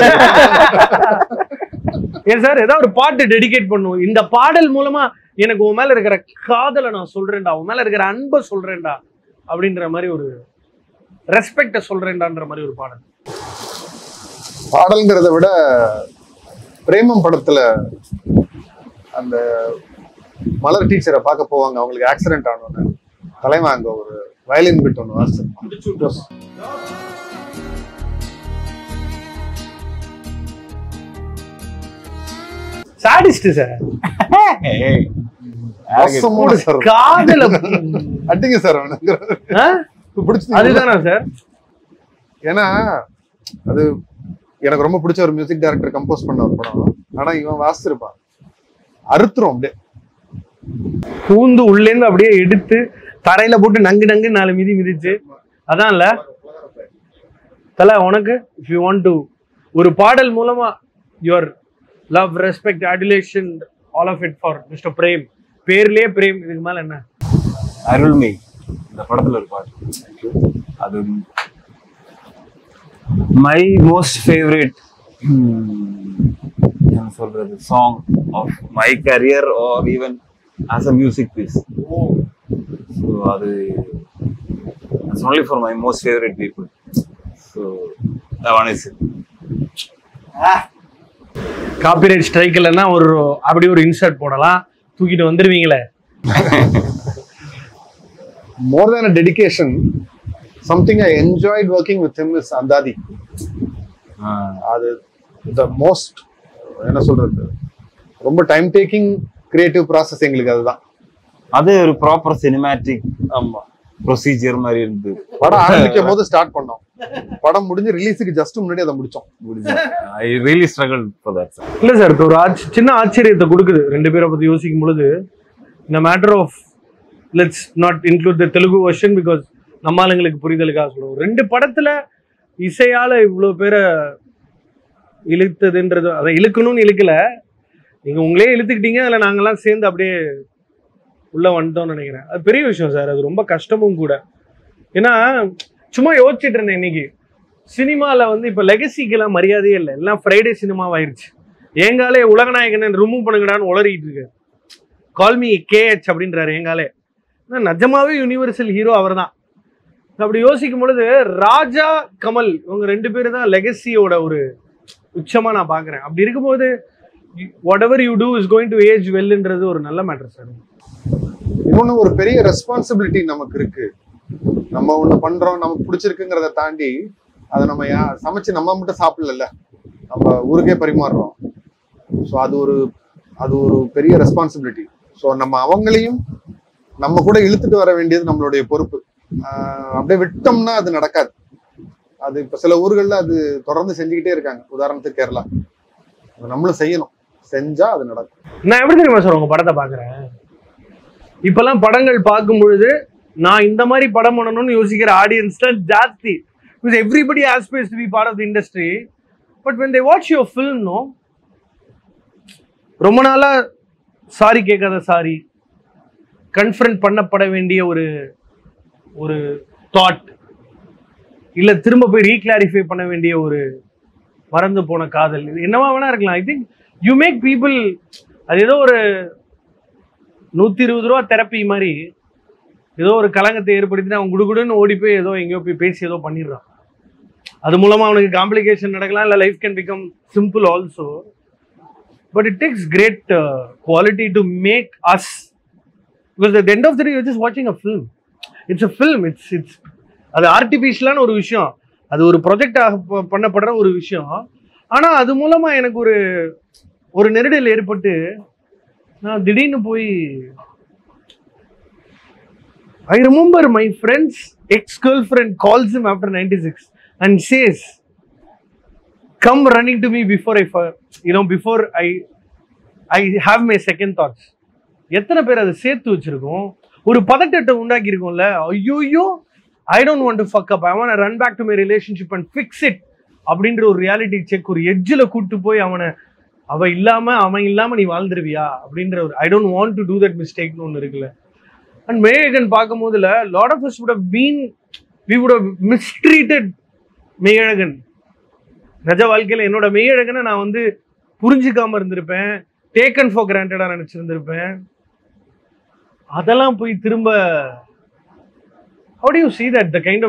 ஏன் சார் ஏதாவது ஒரு பாட்டு டெடிகேட் பண்ணுவோம் இந்த பாடல் மூலமா எனக்கு உன் மேல இருக்கிற காதலை நான் சொல்றேன்டா உன் மேல இருக்கிற அன்பை சொல்றேன்டா அப்படின்ற மாதிரி ஒரு ரெஸ்பெக்ட சொல்றேன்டான்ற மாதிரி ஒரு பாடல் பாடல்ங்கிறத விட பிரேமம் படத்துல அந்த மலர் டீச்சரை பார்க்க போவாங்க அவங்களுக்கு ஆக்சிடென்ட் ஆனோன்னு தலைவன் அங்க ஒரு வயலின் பிட் ஒன்று வாசிச்சிருப்பான் சாடிஸ்ட் சார் மோசமான சார் காதல அடிங்க சார் அவனுக்கு ஆ? பிடிச்சது அதுதானா சார் ஏன்னா அது எனக்கு ரொம்ப பிடிச்ச ஒரு மியூசிக் டைரக்டர் கம்போஸ் பண்ண ஒரு படம் ஆனா இவன் வாசிச்சிருப்பான் அறுத்துரும் அப்படியே பூந்து உள்ளேந்து அப்படியே எடுத்து தரையில போட்டு நங்கு நங்கு நாலு மிதி மிதிச்சு அதான்ல தல உனக்கு இஃப் யூ வாண்ட் டு ஒரு பாடல் மூலமா your love respect adulation all of it for mister Prem பேர்லயே பிரேம் இதுக்கு மேல என்ன அருள்மை இந்த படத்துல ஒரு பாட்டு அது மை மோஸ்ட் ஃபேவரட் என்ன சொல்றது song of my career or even as a music piece so அது it's only for my most favourite people so one is copyright strike இல்லைன்னா ஒரு அப்படி ஒரு இன்சர்ட் போடலாம் தூக்கிட்டு வந்துருவீங்களே more than a dedication, something I enjoyed working with him is Andadi. அது the most என்ன சொல்றது ரொம்ப டைம் டேக்கிங் கிரியேட்டிவ் ப்ராசஸ் எங்களுக்கு அதுதான் அது ஒரு ப்ராப்பர் சினிமேட்டிக் ஆமா ப்ரொசீஜர் மாதிரி இருந்து படம் ஆரம்பிக்கும் போது ஸ்டார்ட் பண்ணோம் படம் முடிஞ்சு ரிலீஸுக்கு ஜஸ்ட் முன்னாடி அதை முடிச்சோம் I really struggle for that sir இல்ல சார் இப்போ ஒரு ஆச்ச- சின்ன ஆச்சரியத்தை கொடுக்குது ரெண்டு பேரை பத்தி யோசிக்கும் பொழுது இந்த matter of let's not include the Telugu version because நம்ம ஆளுங்களுக்கு புரிதலுக்காக சொல்லுவோம் ரெண்டு படத்துல இசையால இவ்வளவு பேரை இழுத்ததுன்றது அதை இழுக்கணும்னு இழுக்கல நீங்க உங்களே இழுத்துக்கிட்டீங்க அதுல நாங்கெல்லாம் சேர்ந்து அப்படியே உள்ள வந்துட்டோம்னு நினைக்கிறேன் அது பெரிய விஷயம் சார் அது ரொம்ப கஷ்டமும் கூட ஏன்னா சும்மா யோசிச்சுட்டு இருந்தேன் இன்னைக்கு சினிமால வந்து இப்ப லெகசிக்கெல்லாம் மரியாதையே இல்லை எல்லாம் ஃப்ரைடே சினிமாவாயிருச்சு எங்காலே உலகநாயகன் ரிமூவ் பண்ணுங்கடான்னு உளறிட்டு இருக்கு கால்மி கேஹெச் அப்படின்றாரு எங்காலே ஆனா நிஜமாவே யூனிவர்சல் ஹீரோ அவர்தான் அப்படி யோசிக்கும் பொழுது ராஜா கமல் இவங்க ரெண்டு பேரும் தான் லெகசியோட ஒரு உச்சமா நான் பாக்குறேன் அப்படி இருக்கும்போது whatever you do is going to age வெல்ன்றது ஒரு நல்ல மேட்டர் சார் இன்னொன்னு ஒரு பெரிய ரெஸ்பான்சிபிலிட்டி நமக்கு இருக்கு நம்ம ஒண்ணு பண்றோம் நமக்கு பிடிச்சிருக்குங்கிறத தாண்டி அதை நம்ம யா- சமைச்சு நம்ம மட்டும் சாப்பிடல நம்ம ஊருக்கே பரிமாறுறோம் ஸோ அது ஒரு அது ஒரு பெரிய ரெஸ்பான்சிபிலிட்டி ஸோ நம்ம அவங்களையும் நம்ம கூட இழுத்துட்டு வர வேண்டியது நம்மளுடைய பொறுப்பு ஆஹ் அப்படியே விட்டோம்னா அது நடக்காது அது இப்ப சில ஊர்கள்ல அது தொடர்ந்து செஞ்சுக்கிட்டே இருக்காங்க உதாரணத்துக்கு கேரளா அது நம்மளும் செய்யணும் செஞ்சா அது நடக்கும் நான் எப்படி தெரியுமா சார் உங்க படத்தை பாக்குறேன் இப்பெல்லாம் படங்கள் பார்க்கும் பொழுது நான் இந்த மாதிரி படம் பண்ணணும்னு யோசிக்கிற ஆடியன்ஸ் தான் ஜாஸ்தி because everybody aspires to be part of the industry but when they watch your film know ரொம்ப நாளா சாரி கேட்காத சாரி கன்ஃபரண்ட் பண்ணப்பட வேண்டிய ஒரு ஒரு தாட் இல்ல திரும்ப போய் ரீக்ளாரிஃபை பண்ண வேண்டிய ஒரு மறந்து போன காதல் இது என்னவா வேணா இருக்கலாம் I think you make people அது ஏதோ ஒரு நூத்தி இருபது ரூபா தெரப்பி மாதிரி ஏதோ ஒரு கலங்கத்தை ஏற்படுத்தி அவன் குடுகுடுன்னு ஓடி போய் ஏதோ எங்கேயோ போய் பேசி ஏதோ பண்ணிடுறான் அது மூலமா அவனுக்கு காம்ப்ளிகேஷன் நடக்கலாம் இல்ல life can become simple also but it takes great quality to make us because at the end of the day you're just watching a film it's a film it's it's அது ஆர்டிஃபிஷியலான ஒரு விஷயம் அது ஒரு project பண்ணப்படுற ஒரு விஷயம் ஆனா அது மூலமா எனக்கு ஒரு ஒரு நெருடல் ஏற்பட்டு நான் திடீர்னு போய் I remember my friends ex girlfriend calls him after ninety six and chase come running to me before I you know before I I have my second thoughts எத்தனை பேர் அதை சேர்த்து வச்சிருக்கோம் ஒரு பதட்டத்தை உண்டாக்கி இருக்கோம்ல ஐயோயோ I don't want to fuck up I want run back to my relationship and fix it அப்படின்ற ஒரு ரியாலிட்டி செக் ஒரு எட்ஜில் கூட்டு போய் அவனை அவ இல்லாம அவன் இல்லாம நீ வாழ்ந்துருவியா அப்படின்ற ஒரு I don't want to do that மிஸ்டேக்னு ஒன்று இருக்குல்ல அண்ட் மேகன் பார்க்கும் போதுல lot of us would have been we would have mistreated Meiyazhagan நிஜ வாழ்க்கையில என்னோட மெய்யழகனை நான் வந்து புரிஞ்சுக்காம இருந்திருப்பேன் டேக்கன் ஃபார் கிராண்டடா நினைச்சிருந்திருப்பேன் அதெல்லாம் போய் திரும்ப how do you see that the kind of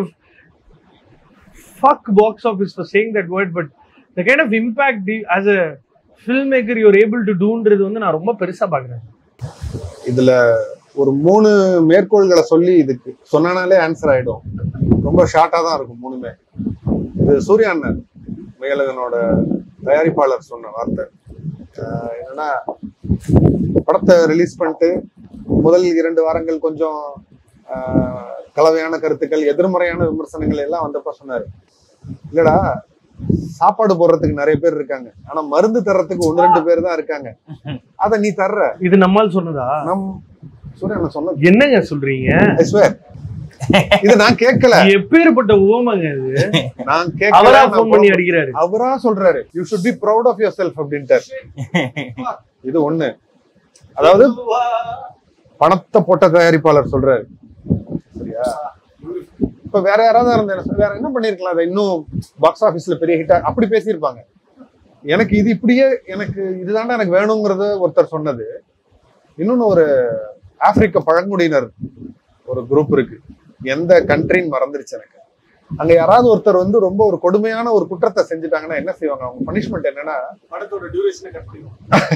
fuck box office for saying that word but the kind of impact the, as a filmmaker you're able to doன்றது வந்து நான் ரொம்ப பெருசா பாக்குறேன் இதுல ஒரு மூணு மேற்கோள்களை சொல்லி இதுக்கு சொன்னாலே ஆன்சர் ஆயிடும் ரொம்ப ஷார்ட்டா தான் இருக்கும் மூணுமே இது சூர்யா அண்ணன் மேலகனோட தயாரிப்பாளர் சொன்ன வார்த்தை ஆஹ் என்னன்னா படத்தை ரிலீஸ் பண்ணிட்டு முதல் இரண்டு வாரங்கள் கொஞ்சம் ஆஹ் கலவையான கருத்துக்கள் எதிர்மறையான விமர்சனங்கள் எல்லாம் வந்தப்ப சொன்னாரு இல்லடா சாப்பாடு போடுறதுக்கு நிறைய பேர் இருக்காங்க ஆனா மருந்து தர்றதுக்கு ஒன்னு ரெண்டு பேர் தான் இருக்காங்க அத நீ தர்ற இது நம்மால் சொன்னதா நம் சூரியன் சொன்னது என்னங்க சொல்றீங்க I swear. இது நான் கேட்கல எப்பேற்பட்ட ஓமங்க இது நான் அவரா கேட்கல ஃபோன் பண்ணி அடிக்கிறாரு அவரா சொல்றாரு you should be proud of yourself அப்படின்ட்டார் இது ஒண்ணு அதாவது பணத்தை போட்ட தயாரிப்பாளர் சொல்றாரு சரியா இப்ப வேற யாராவது இருந்தா என்ன சொல்ல- வேற என்ன பண்ணிருக்கலாம் அதை இன்னும் பாக்ஸ் ஆபீஸ்ல பெரிய ஹிட்டா அப்படி பேசியிருப்பாங்க எனக்கு இது இப்படியே எனக்கு இதுதான்டா எனக்கு வேணுங்கிறத ஒருத்தர் சொன்னது இன்னொன்னு ஒரு ஆப்பிரிக்க பழங்குடியினர் ஒரு குரூப் இருக்கு எந்த கண்ட்ரின்னு மறந்துருச்சு எனக்கு அங்க யாராவது ஒருத்தர் வந்து ரொம்ப ஒரு கொடுமையான ஒரு குற்றத்தை செஞ்சுட்டாங்கன்னா என்ன செய்வாங்க அவங்க பனிஷ்மெண்ட் என்னன்னா படத்தோட டியூரேஷனை கட் பண்ணிடுவோம்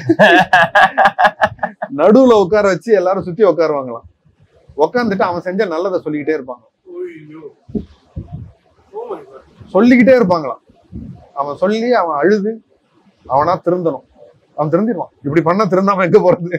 நடுவுல உட்கார வச்சு எல்லாரும் சுத்தி உட்காருவாங்களாம் உட்காந்துட்டு அவன் செஞ்ச நல்லதை சொல்லிக்கிட்டே இருப்பாங்க சொல்லிக்கிட்டே இருப்பாங்களாம் அவன் சொல்லி அவன் அழுது அவனா திருந்தணும் அவன் திருந்திடுவான் இப்படி பண்ண திருந்தாம எங்க போறது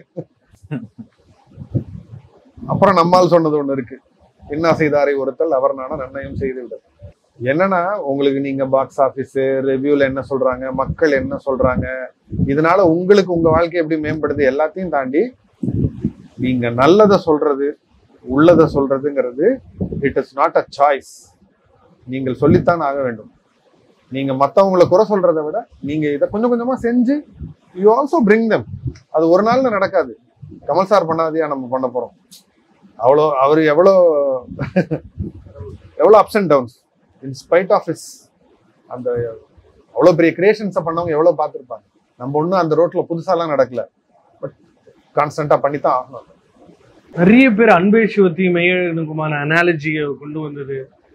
அப்புறம் நம்மால் சொன்னது ஒண்ணு இருக்கு என்ன செய்தாரை ஒருத்தல் அவர் நானா நன்னயம் செய்து விடு என்னன்னா உங்களுக்கு நீங்க பாக்ஸ் ஆபீஸ் ரிவ்யூல என்ன சொல்றாங்க மக்கள் என்ன சொல்றாங்க இதனால உங்களுக்கு உங்க வாழ்க்கை எப்படி மேம்படுது எல்லாத்தையும் தாண்டி நீங்க நல்லதை சொல்றது உள்ளதை சொல்றதுங்கிறது it is not a choice நீங்கள் சொல்லித்தான் ஆக வேண்டும் நீங்க மத்தவங்கள குறை சொல்றதை விட நீங்க இதை கொஞ்சம் கொஞ்சமா செஞ்சு யூ ஆல்சோ பிரிங் them அது ஒரு நாள்ல நடக்காது கமல் சார் பண்ணாதையா நம்ம பண்ண போறோம் அவ்வளோ அவர் எவ்வளோ எவ்வளோ ups and downs in spite of is அந்த அவ்வளோ பெரிய கிரியேஷன்ஸை பண்ணவங்க எவ்வளோ பார்த்துருப்பாங்க நம்ம ஒன்றும் அந்த ரோட்ல புதுசாலாம் நடக்கல பட் கான்ஸ்டன்டா பண்ணித்தான் ஆகணும் நிறைய பேர் அன்பே சிவத்தி மெய்யனுக்குமான அனாலஜியை கொண்டு வந்தது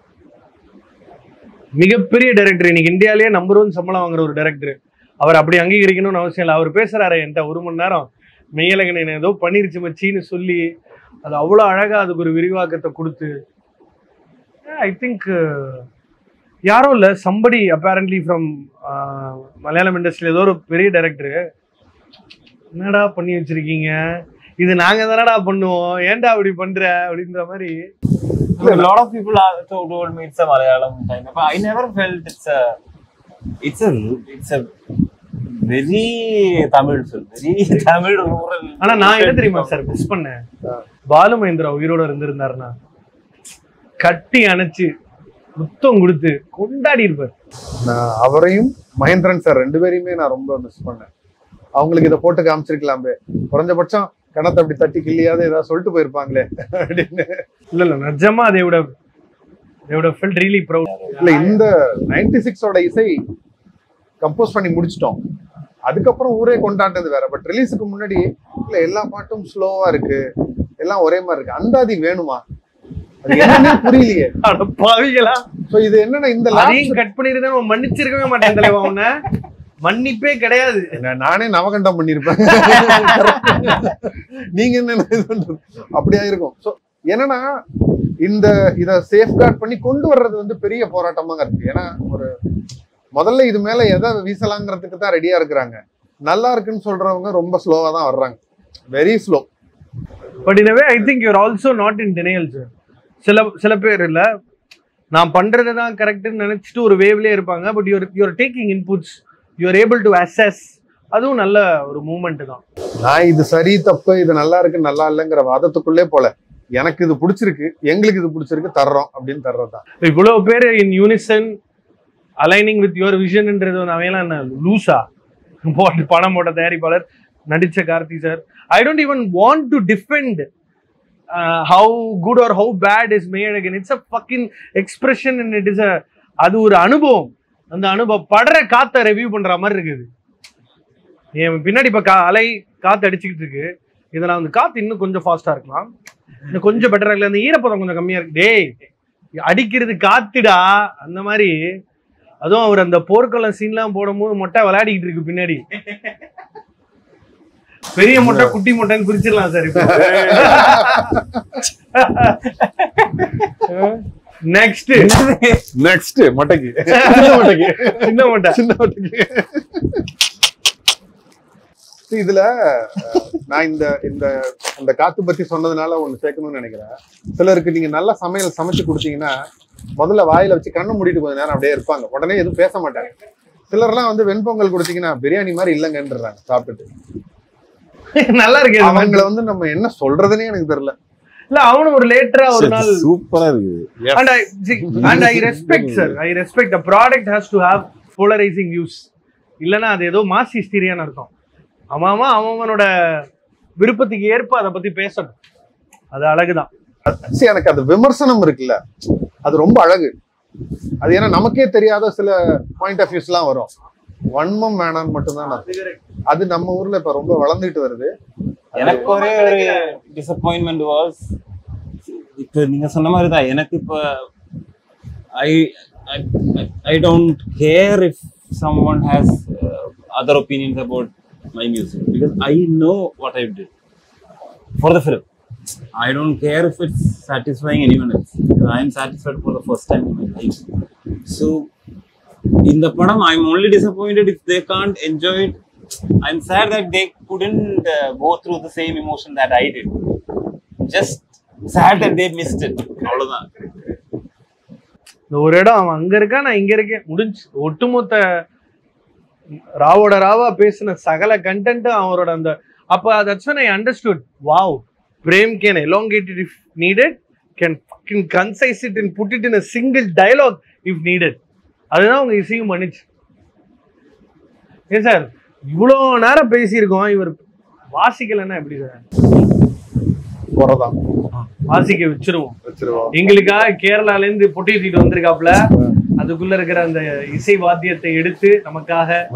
மிகப்பெரிய டைரக்டர் இன்னைக்கு இந்தியாலேயே நம்பர் ஒன் சம்பளம் வாங்குற ஒரு டைரக்டர் அவர் அப்படி அங்கீகரிக்கணும்னு அவசியம் இல்லை அவர் பேசுறாரு என்கிட்ட ஒரு மணி நேரம் மெய்யழகன் என்ன ஏதோ பண்ணிருச்சு மச்சின்னு சொல்லி அது அவ்வளோ அழகா அதுக்கு ஒரு விரிவாக்கத்தை கொடுத்து ஐ திங்க் யாரோ இல்லை சம்படி அப்பேரண்ட்லி ஃப்ரம் மலையாளம் இண்டஸ்ட்ரியில் ஏதோ ஒரு பெரிய டைரக்டர் என்னடா பண்ணி வச்சிருக்கீங்க இது நாங்க தானடா பண்ணுவோம் ஏன்டா அப்படி பண்ற அப்படின்ற மாதிரி a lot of people are told, told me it's a Malayalam kind of. I never felt it's a, it's a, it's a very Tamil film, very Tamil rural. ஆனா நான் என்ன தெரியுமா சார் மிஸ் பண்ணேன் பாலு மகேந்திரா உயிரோட இருந்திருந்தாருன்னா கட்டி அணைச்சு முத்தம் கொடுத்து கொண்டாடி இருப்பார் நான் அவரையும் மகேந்திரன் சார் ரெண்டு பேரையுமே நான் ரொம்ப மிஸ் பண்ணேன் அவங்களுக்கு இதை போட்டு காமிச்சிருக்கலாமே குறைஞ்சபட்சம் கணத்தை அப்படி தட்டி கிள்ளியாவது ஏதாவது சொல்லிட்டு போயிருப்பாங்களே அப்படின்னு இல்ல இல்ல நிஜமா அதை விட they would have felt really proud இல்ல இந்த நைன்டி சிக்ஸோட இசை கம்போஸ் பண்ணி முடிச்சிட்டோம் அதுக்கப்புறம் ஊரே கொண்டாண்டது வேற பட் ரிலீஸுக்கு முன்னாடி இல்ல எல்லா பாட்டும் ஸ்லோவா இருக்கு எல்லாம் ஒரே மாதிரி இருக்கு அந்தாதி வேணுமா அது என்னன்னே புரியலையே அட பாவிகளா சோ இது என்னன்னா இந்த lapse- அதையும் கட் பண்ணிருந்தா அவன் மன்னிச்சிருக்கவே மாட்டேன் தலைவா உன்னை மன்னிப்பே கிடையாது நான் நானே நவகண்டம் பண்ணிருப்பேன் நீங்க என்ன இது பண்றது? அப்படியா இருக்கும் சோ என்னன்னா இந்த இத சேஃப்கார்ட் பண்ணி கொண்டு வர்றது வந்து பெரிய போராட்டமாக இருக்கு ஏன்னா ஒரு முதல்ல இது மேல எதை வீசலாங்கிறதுக்கு தான் ரெடியா இருக்கிறாங்க நல்லா இருக்குன்னு சொல்றவங்க ரொம்ப ஸ்லோவா தான் வர்றாங்க very slow but in I think you're also not in denial sir சில சில பேர் இல்ல நான் பண்றது தான் கரெக்ட்னு நினைச்சிட்டு ஒரு வேவ்லயே இருப்பாங்க but you're you're taking inputs you're able to assess அதுவும் நல்ல ஒரு மூமெண்ட் தான் நான் இது சரி தப்பு இது நல்லா இருக்கு நல்லா இல்லைங்கிற வாதத்துக்குள்ளே போல எனக்கு இது பிடிச்சிருக்கு எங்களுக்கு இது பிடிச்சிருக்கு தர்றோம் அப்படின்னு தர்றதுதான் இவ்வளவு பேர் in unison aligning with your விஷன்ன்றது வந்து அவையெல்லாம் என்ன லூசா போட்டு பணம் போட்ட தயாரிப்பாளர் நடிச்ச Karthi sir I don't even want to defend how good or how bad is மேட் அகன் it's a fucking expression and it is a அது ஒரு அனுபவம் அந்த அனுபவம் படுற காத்தை ரிவ்யூ பண்ற மாதிரி இருக்குது என் பின்னாடி இப்ப கா அலை காத்து அடிச்சுக்கிட்டு இருக்கு இதுல வந்து காத்து இன்னும் கொஞ்சம் ஃபாஸ்டா இருக்கலாம் இன்னும் கொஞ்சம் பெட்டரா இல்லை அந்த ஈரப்பதம் கொஞ்சம் கம்மியா இருக்கு டேய் அடிக்கிறது காத்துடா அந்த மாதிரி அதுவும் அவர் அந்த போர்க்களம் சீன்லாம் போடும்போது மொட்டை விளையாடிக்கிட்டு இருக்கு பின்னாடி பெரிய மொட்டை குட்டி மொட்டைன்னு பிரிச்சிடலாம் சார் இப்போ நெக்ஸ்ட் நெக்ஸ்ட் மொட்டைக்கு சின்ன மொட்டைக்கு சின்ன மொட்டை சின்ன மொட்டைக்கு See, இதுல அஹ், நான் இந்த இந்த அந்த காத்து பத்தி சொன்னதுனால ஒண்ணு சேர்க்கணும்னு நினைக்கிறேன் சிலருக்கு நீங்க நல்ல சமையல் சமைச்சு கொடுத்தீங்கன்னா முதல்ல வாயில வச்சு கண்ணு மூடிட்டு கொஞ்ச நேரம் அப்படியே இருப்பாங்க உடனே எதுவும் பேச மாட்டாங்க சிலர்லாம் வந்து வெண்பொங்கல் கொடுத்தீங்கன்னா பிரியாணி மாதிரி இல்லைங்கன்றாங்க சாப்பிட்டுட்டு நல்லா இருக்கு இது. அவங்கள வந்து நம்ம என்ன சொல்றதுன்னே எனக்கு தெரியல இல்ல அவனும் ஒரு லேட்டரா ஒரு நாள் சூப்பரா இருக்குது and I see, and I respect sir I respect the product has to have polarizing views இல்லனா அது ஏதோ மாஸ் ஹிஸ்டீரியான்னு அர்த்தம் அவன் அவன் அவனோட விருப்பத்துக்கு ஏற்ப அதை பத்தி பேசணும் அது அழகுதான் See, எனக்கு அது விமர்சனம் இருக்குல்ல அது ரொம்ப அழகு அது ஏன்னா நமக்கே தெரியாத சில பாயிண்ட் ஆஃப் வியூஸ் எல்லாம் வரும் வன்மம் வேணாம்னு மட்டும்தான் நான் அது நம்ம ஊர்ல இப்ப ரொம்ப வளர்ந்துட்டு வருது எனக்கு ஒரே ஒரு டிசப்பாயின்மெண்ட் வாஸ் இப்போ நீங்க சொன்ன மாதிரி தான் எனக்கு இப்போ I I don't care if someone has other opinions about my music because I know what I did for the film I don't care if it's satisfying anyone else I am satisfied for the first time in my life so இந்த படம் I am only disappointed if they can't enjoy it I'm sad that they couldn't uh, go through the same emotion that I did. Just sad that they missed it. அவ்வளவுதான் இந்த ஒரு இடம் அவன் அங்க இருக்கா நான் இங்க இருக்கேன் முடிஞ்சு ஒட்டுமொத்த ராவோட ராவா பேசின சகல கண்டென்ட்டும் அவரோட அந்த அப்ப that's when I understood wow frame can elongate it if needed can fucking concise it and put it in a single dialogue if needed அதுதான் உங்க இசையும் பண்ணிச்சு ஏன் சார் இவ்வளோ நேரம் பேசியிருக்கோம் இவர் வாசிக்கலைன்னா எப்படி சார் போறதான் வாசிக்க வச்சிருவோம் வச்சிருவோம் எங்களுக்காக கேரளால இருந்து பொட்டி தூக்கிட்டு வந்திருக்காப்ல அதுக்குள்ள இருக்கிற அந்த இசை வாத்தியத்தை எடுத்து நமக்காக